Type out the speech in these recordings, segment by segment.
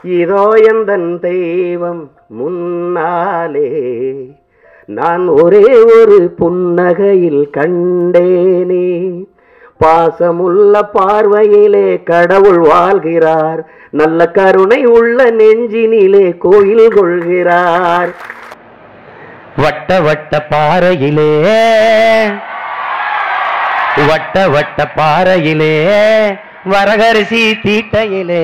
இதோ எந்தன் தெய்வம் முன்னாலே நான் ஒரே ஒரு புன்னகையில் கண்டேனே பாசமுள்ள பார்வையிலே கடவுள் வாழ்கிறார் நல்ல கருணை உள்ள நெஞ்சினிலே கோயில் கொள்கிறார் வட்ட வட்ட பாறையிலே வட்ட வட்ட பாறையிலே வரகரிசி தீட்டையிலே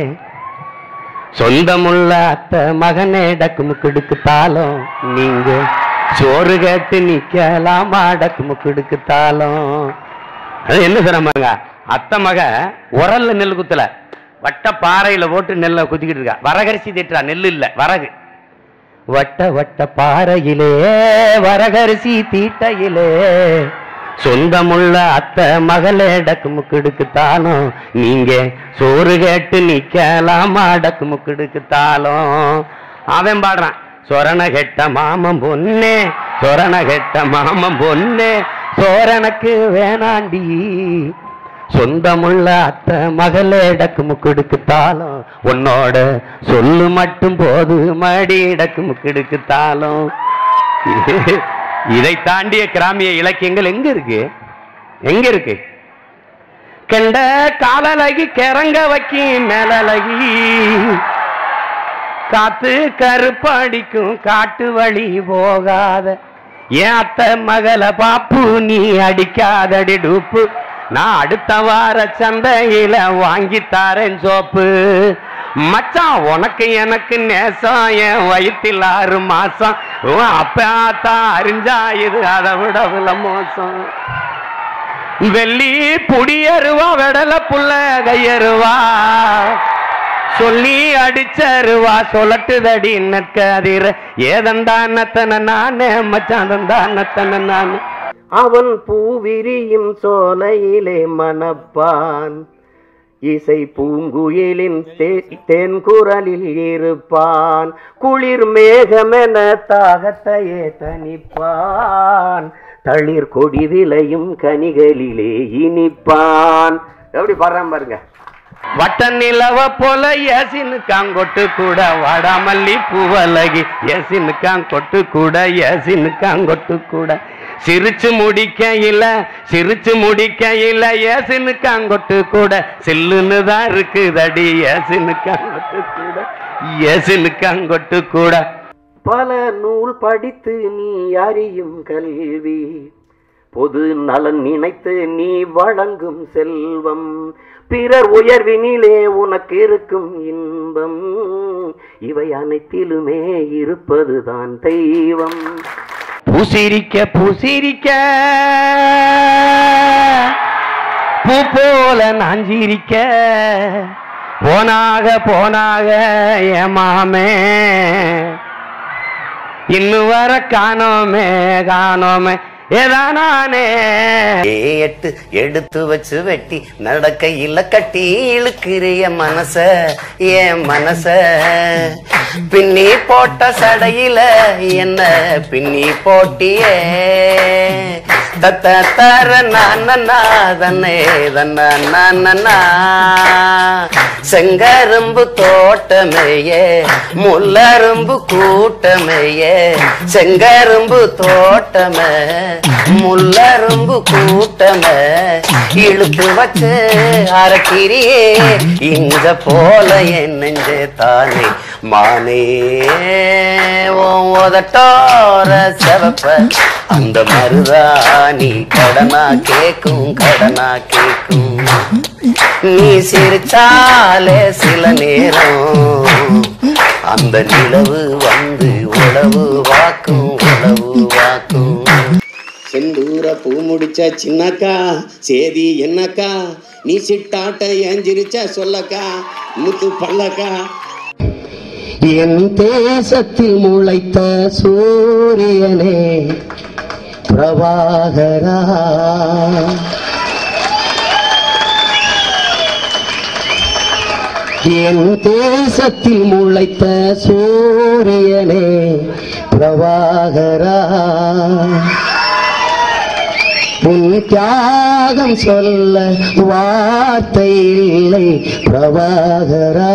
சொந்தமுள்ள அத்தை மகனே டக்குமு கிடுக்கு தாளம் நீங்க சோறு கேட்டு நிக்கலாமா டக்குமு கிடுக்கு தாளம் அது என்ன சொல்றாங்க அத்தை மக உரல்ல நெல் குத்தல வட்ட பாறையில போட்டு நெல்லை குத்திக்கிட்டு இருக்கா வரகரிசி திட்டுறா நெல் இல்ல வரகு வட்ட வட்ட பாறையிலே வரகரிசி தீட்டையிலே சொந்தமுள்ள அத்தை மகளே டக்கு முக்கிடுக்கு தாளம் நீங்க சோறு கேட்டு நிக்கலாமா டக்கு முக்கிடுக்கு தாளம் அவன் பாடுறான் சொரண கெட்ட மாமன் பொண்ணே சொரண கெட்ட மாமன் பொண்ணே சோரனுக்கு வேணாண்டி சொந்தமுள்ள அத்தை மகளே டக்கு முக்கிடுக்கு தாளம் உன்னோட சொல்லு மட்டும் போது மடி டக்கு முக்கிடுக்கு தாளம் இதை தாண்டிய கிராமிய இலக்கியங்கள் எங்க இருக்கு எங்க இருக்கு கண்ட காலலகி கிறங்க வைக்கி மேலழகி காத்து கருப்படிக்கும் காட்டு வழி போகாத ஏன் அத்தை மகள பாப்பு நீ அடிக்காதடி டூப்பு நான் அடுத்த வார சந்தையில வாங்கி தாரேன் சோப்பு மச்சான் உனக்கு எனக்கு நேசம் என் வயிற்றில் ஆறு மாசம் உன் அப்பா தான் அறிஞ்சா இது அதை விட வில மோசம் வெள்ளி புடியருவா வெடல புள்ள கையருவா சொல்லி அடிச்சருவா சொல்லட்டுதடி நற்கதிர ஏதந்தானத்தன நானே மச்சாந்தந்தானத்தன நானே அவன் பூவிரியும் சோலையிலே மணப்பான் இசை பூங்குயிலின் தே- தேன்குரலில் இருப்பான் குளிர் மேகமென தாகத்தையே தனிப்பான் தளிர் கொடி விளையும் கனிகளிலே இனிப்பான் எப்படி பாடுறான் பாருங்க வட்ட நிலவ போல ஏசினு காங்கொட்டு கூட வாடாமல்லி பூவலகி ஏசினு காங்கொட்டு கூட ஏசினு காங்கொட்டு கூட சிரிச்சு முடிக்க இல்ல சிரிச்சு முடிக்க இல்ல ஏசினு காங்கொட்டு கூட சில்லுன்னு தான் இருக்குதடி ஏசினு காங்கொட்டு கூட ஏசினு காங்கொட்டு கூட பல நூல் படித்து நீ அறியும் கல்வி பொது நலன் நினைத்து நீ வழங்கும் செல்வம் பிறர் உயர்வினிலே உனக்கு இருக்கும் இன்பம் இவை அனைத்திலுமே இருப்பதுதான் தெய்வம் பூசிரிக்க பூசிரிக்க பூ போல நாஞ்சிரிக்க போனாக போனாக ஏமாமே இன்னும் வர காணோமே காணோமே ஏதானானே எட்டு எடுத்து வச்சு வெட்டி நடக்கையில கட்டி இழுக்கிறிய மனச என் மனச பின்னி போட்ட சடையில என்ன பின்னி போட்டியே தத்த தர நானனா தன்னே தன்ன நானனா செங்கரும்பு தோட்டமேயே முள்ளரும்பு கூட்டமேயே செங்கரும்பு தோட்டமே முள்ளரும்பு கூட்டமே இழுத்து வச்சு அரைக்கிறியே இங்க போல என் நெஞ்சே தானே மானே உன் உதட்டோர செவப்ப அந்த மருதாணி கடனா கேக்கும் கடனா கேக்கும் நீ சிரிச்சாலே சில நேரம் அந்த நிலவு வந்து உழவு வாக்கும் உழவு வாக்கும் செந்தூர பூ முடிச்ச சின்னக்கா சேதி என்னக்கா நீ சிட்டாட்ட ஏஞ்சிருச்ச சொல்லக்கா முத்து பல்லக்கா என் தேசத்தில் முளைத்த சூரியனே பிரபாகரா என் தேசத்தில் முளைத்த சூரியனே பிரபாகரா உன் தியாகம் சொல்ல வார்த்தை இல்லை பிரபாகரா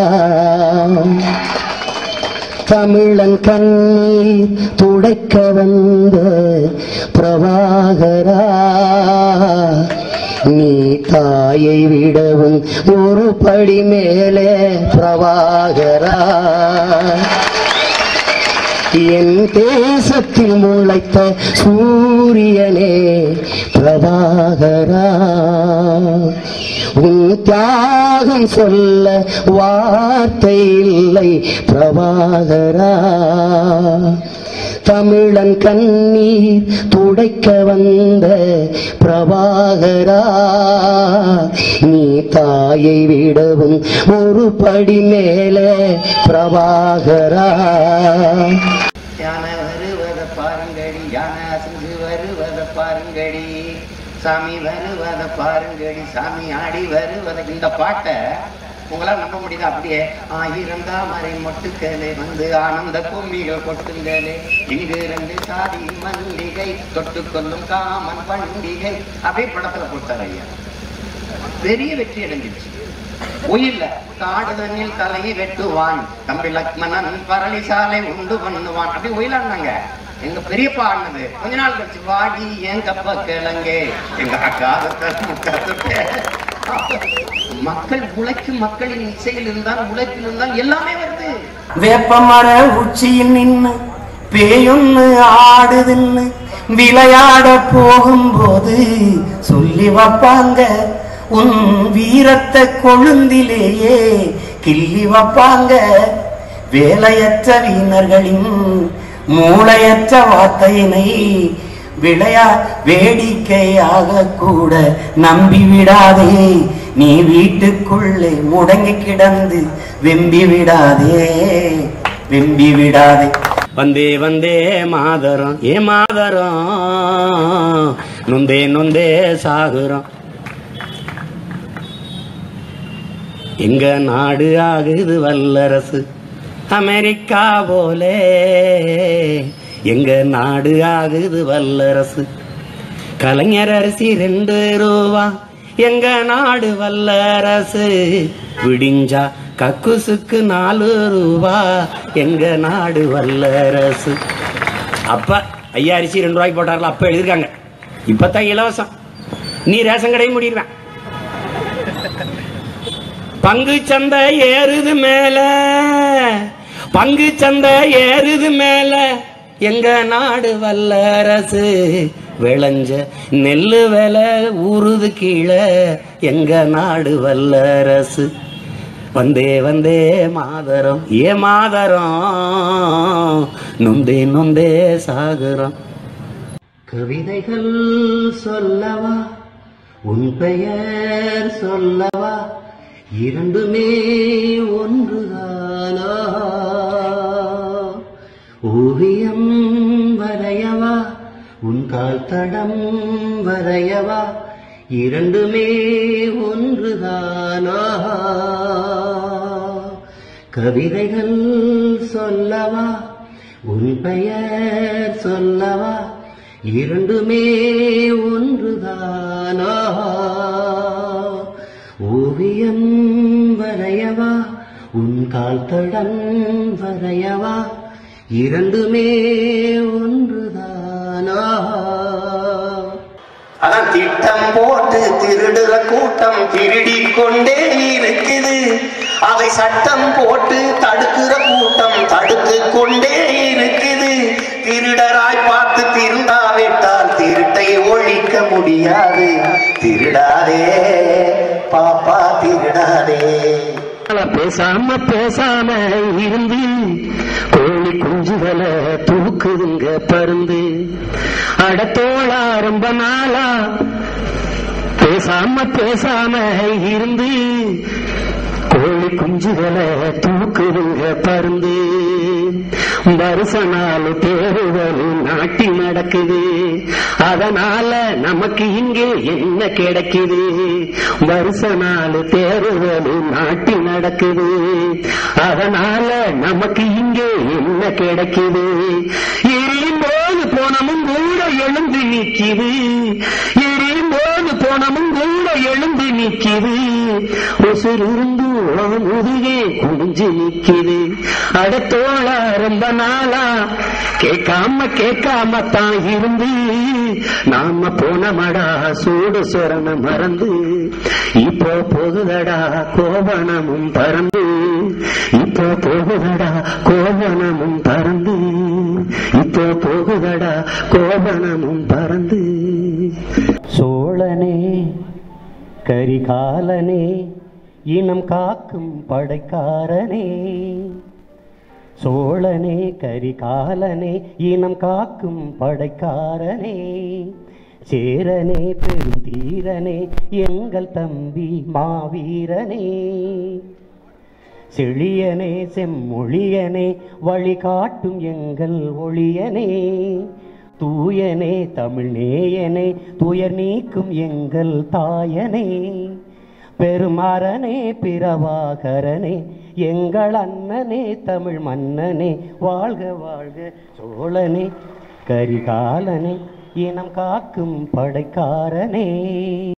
தமிழன் கண்ணீர் துடைக்க வந்த பிரபாகரா நீ தாயை விடவும் ஒரு படி மேலே பிரபாகரா என் தேசத்தில் முளைத்த சூரியனே பிரபாகரா உன் தியாகம் சொல்ல வார்த்தை இல்லை பிரபாகரா தமிழன் கண்ணீர் துடைக்க வந்த பிரபாகரா நீ தாயை விடவும் ஒரு படி மேலே பிரபாகரா யானை வருவத பாருங்கடி யானை அசைஞ்சு வருவத பாருங்கடி சாமி வருவத பாருங்கடி சாமி ஆடி வருவத இந்த பாட்டை உங்களால் நம்ப முடியுதா அப்படியே ஆயிரம் தாமரை மொட்டுக்களே வந்து ஆனந்த கும்மிகள் கொட்டுங்களே இங்கு ரெண்டு சாதி மல்லிகை தொட்டு கொள்ளும் காமன் பண்டிகை அப்படியே படத்துல போட்டார் ஐயா பெரிய வெற்றி அடைஞ்சிருச்சு உயிர்ல காடுதனில் தலையை வெட்டுவான் தம்பி லக்மணன் பரளிசாலை உண்டு பண்ணுவான் அப்படி உயிலாண்டாங்க எங்க பெரியப்பா ஆனது கொஞ்ச நாள் கழிச்சு வாடி என் கப்ப கிழங்கே எங்க அக்கா மக்கள் உழைக்கும் மக்களின் இசையில் இருந்தால் உழைப்பில் இருந்தால் எல்லாமே வருது வேப்பமர உச்சியில் நின்னு பேயொன்னு ஆடுதுன்னு விளையாட போகும்போது சொல்லி வைப்பாங்க உன் வீரத்தை கொழுந்திலேயே கிள்ளி வைப்பாங்க வேலையற்ற வீணர்களின் மூளையற்ற வார்த்தையினை விளையா வேடிக்கையாக கூட நம்பி விடாதே நீ வீட்டுக்குள்ளே முடங்கி கிடந்து வெம்பி விடாதே வெம்பி விடாதே வந்தே வந்தே மாதரம் ஏ மாதரம் நொந்தே நொந்தே சாகுறோம் எங்க நாடு ஆகுது வல்லரசு அமெரிக்கா போலே எங்க நாடு ஆகுது வல்லரசு கலைஞர் அரிசி ரெண்டு ரூபா எங்க நாடு வல்லரசு விடிஞ்சா கக்குசுக்கு நாலு ரூபா எங்க நாடு வல்லரசு அப்ப ஐயா அரிசி ரெண்டு ரூபாய்க்கு போட்டார்ல அப்ப எழுதிருக்காங்க இப்பதான் இலவசம் நீ ரேஷன் கடையும் முடிடுவேன் பங்கு சந்தை ஏறுது மேல பங்கு சந்தை ஏறுது மேல எங்க நாடு வல்லரசு விளைஞ்ச நெல்லு விலை ஊறுது கீழே எங்க நாடு வல்லரசு வந்தே வந்தே மாதரம் ஏ மாதரம் நொந்தே நொந்தே சாகுறோம் கவிதைகள் சொல்லவா உன் பெயர் சொல்லவா இரண்டுமே ஒன்றுதானா ஓவியம் வரையவா உன் கால் தடம் வரையவா இரண்டுமே ஒன்றுதானா கவிதைகள் சொல்லவா உன் பெயர் சொல்லவா இரண்டுமே ஒன்றுதானா ஓவியம் வரையவா உன் கால் தடம் வரையவா இரண்டுமே ஒன்றுதானா அதான் திட்டம் போட்டு திருடுற கூட்டம் திருடி கொண்டே இருக்குது அதை சட்டம் போட்டு தடுக்கிற கூட்டம் தடுத்து கொண்டே இருக்குது திருடராய் பார்த்து திருந்தாவிட்டால் திருட்டை ஒழிக்க முடியாது திருடாதே பாப்பா திருடாதே பேசாம பேசாம இருந்து கோழி குஞ்சுகளை தூக்குதுங்க பருந்து அடத்தோளா ரொம்ப நாளா பேசாம பேசாம இருந்து கோழி குஞ்சுகளை தூக்குதுங்க பருந்து வருஷ நாள் தேர்தல் நாட்டி நடக்குது அதனால நமக்கு இங்கே என்ன கிடைக்குது வருஷ நாள் தேர்தல் நாட்டி நடக்குது அதனால நமக்கு இங்கே என்ன கிடைக்குது எரியும் போது போனமும் கூட எழுந்து நிற்கிது எரி கோணமும் கூட எழுந்து நிக்குது உசுருந்து முதுகே குடிஞ்சு நிக்குது அடுத்தோள ரொம்ப நாளா கேட்காம கேட்காம தான் இருந்து நாம போனமடா சூடு சொரண மறந்து இப்போ போகுதடா கோவணமும் பறந்து இப்போ போகுதடா கோவணமும் பறந்து இப்போ போகுதடா கோவணமும் பறந்து சோழனே கரிகாலனே இனம் காக்கும் படைக்காரனே சோழனே கரிகாலனே இனம் காக்கும் படைக்காரனே சேரனே பெருந்தீரனே எங்கள் தம்பி மாவீரனே செழியனே செம்மொழியனே வழிகாட்டும் எங்கள் ஒளியனே தூயனே தமிழ்நேயனே துயர் நீக்கும் எங்கள் தாயனே பெருமரனே பிறவாகரனே எங்கள் அண்ணனே தமிழ் மன்னனே வாழ்க வாழ்க சோழனே கரிகாலனே இனம் காக்கும் படைக்காரனே